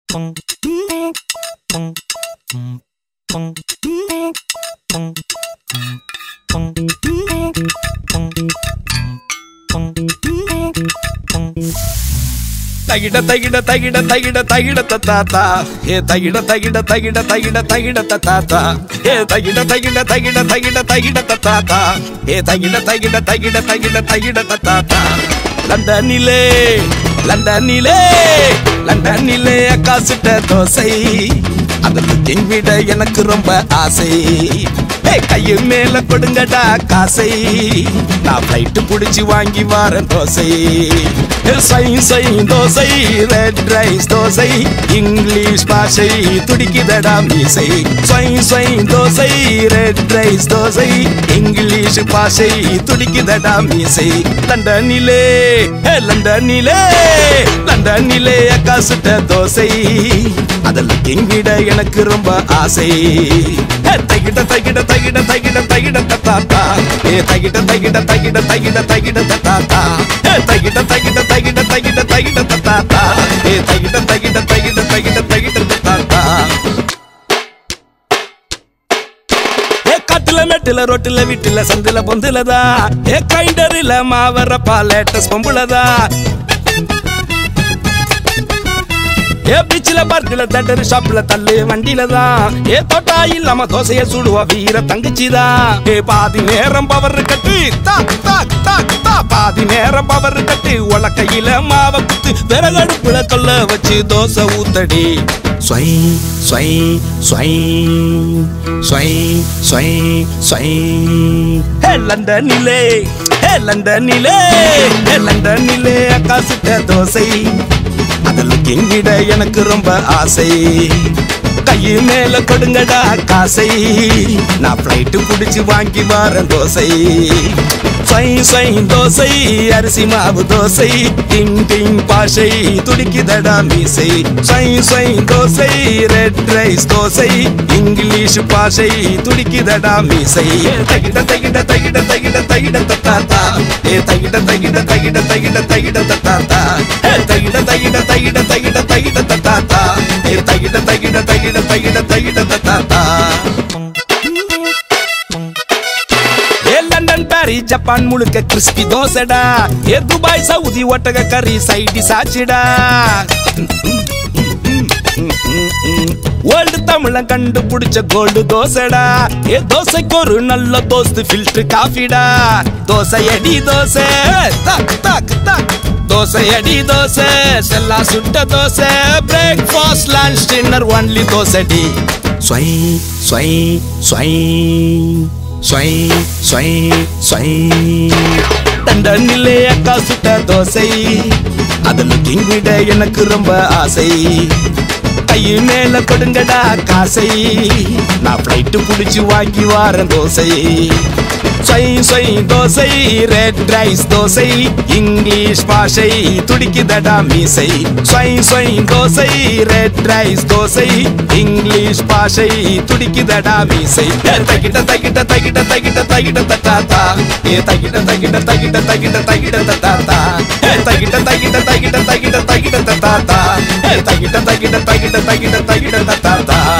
தகிட தகிட தகிட தகிட தகிட தாத்தா ஏ தகிட தகிட தகிட தகிட தகிட தாத்தா ஏ தகிட தகிட தகிட தகிட தகிட தாத்தா ஏ தகிட தகிட தகிட தகிட தகிட தாத்தா லண்டனிலே லண்டனிலே லண்டனிலே காசுட்ட தோசை அதில் திங்கிட எனக்கு ரொம்ப ஆசை ஏய், கையு மேல கொடுங்கடா காசை நான் ஃப்ளைட்டு புடிச்சு வாங்கி வரேன் தோசை சை சை dosa red rice dosa English பாஷை துடிக்குதடா மீசை சை சை dosa red rice dosa English பாஷை துடிக்குதடா மீசை லண்டனிலே ஹே லண்டனிலே லண்டனிலே காசுட்ட தோசை அதில் கிங்கிட எனக்கு ரொம்ப ஆசை ஹே, தகிட தகிட தகிட தகிட தகிட தாத்தா ஏ தகிட தகிட தகிட தகிட தகிட தாத்தா ஏ தகிட தகிட தகிட தகிட தகிட தாத்தா ஏ தகிட தகிட தகிட தகிட தகிட தாத்தா ஏ காட்டுல மெட்டுல ரொட்டுல வீட்டுல சந்துல பொந்துலதா ஏ கைண்டரில மாவரப்பா லேட்டஸ் பொம்புலதா ஏ பீச்சில பார்க்கல தட்டரு ஷாப்ல தள்ளு வண்டியில தான் ஏ தோட்டா இல்லாம தோசைய சுடுவா வீர தங்கச்சிதான் ஏ பாதி நேரம் பவர் கட்டு தாக் தாக் தாக் தா பாதி நேரம் பவர் கட்டு உலக்கையில மாவ குத்து விறகடுப்புல கொல்ல வச்சு தோசை ஊத்தடி ஸ்வை ஸ்வை ஸ்வை ஸ்வை ஸ்வை ஸ்வை ஹே லண்டனிலே ஹே லண்டனிலே ஹே லண்டனிலே காசுட்ட தோசை அதில் கிங்கிட எனக்கு ரொம்ப ஆசை கையு மேல கொடுங்கடா காசை நான் ஃப்ளைட்டு புடிச்சு வாங்கி வரேன் தோசை சொய் சொய் தோசை அரிசி மாவு தோசை டிங் டிங் பாஷை துடிக்குதடா மீசை சொய் சொய் dosa red rice dosa English பாஷை துடிக்குதடா மீசை ஏ தகிட தகிட தகிட தகிட தகிட தாத்தா ஏ தகிட தகிட தகிட தகிட தகிட தாத்தா ஏ தகிட தகிட தகிட தகிட தகிட தாத்தா ஏ தகிட தகிட தகிட தகிட தகிட தாத்தா ஏ லண்டன் பாரிஸ் ஜப்பான் முழுக்க கிறிஸ்பி தோசைடா ஏ துபாய் சவுதி ஒட்டக கறி சைடி சாச்சிடா வேர்ல்டு தமிழன் கண்டுபிடிச்ச கோல்டு தோசைடா ஏ தோசைக்கு ஒரு நல்ல தோஸ்து ஃபில்டர் காஃபிடா தோசை அடி தோசை தாக் தாக் தாக் தோசை அடி தோசை செல்லா சுட்ட dosa breakfast lunch dinner only dosa டி ஸ்வை ஸ்வை ஸ்வை ஸ்வை ஸ்வை ஸ்வை தண்டனிலே அக்கா சுட்ட தோசை அதில் கிங்கிட எனக்கு ரொம்ப ஆசை கையு மேல கொடுங்கடா காசை நான் ஃப்ளைட்டு புடிச்சு வாங்கி வாரேன் தோசை சொய் சொய் dosa red rice dosa English பாஷை துடிக்குதடா மீசை சொய் சொய் dosa red rice dosa English பாஷை துடிக்குதடா மீசை ஏ தகிட தகிட தகிட தகிட தகிட தாத்தா ஏ தகிட தகிட தகிட தகிட தகிட தாத்தா ஏ தகிட தகிட தகிட தகிட தகிட தாத்தா ஏ தகிட தகிட தகிட தகிட தகிட தாத்தா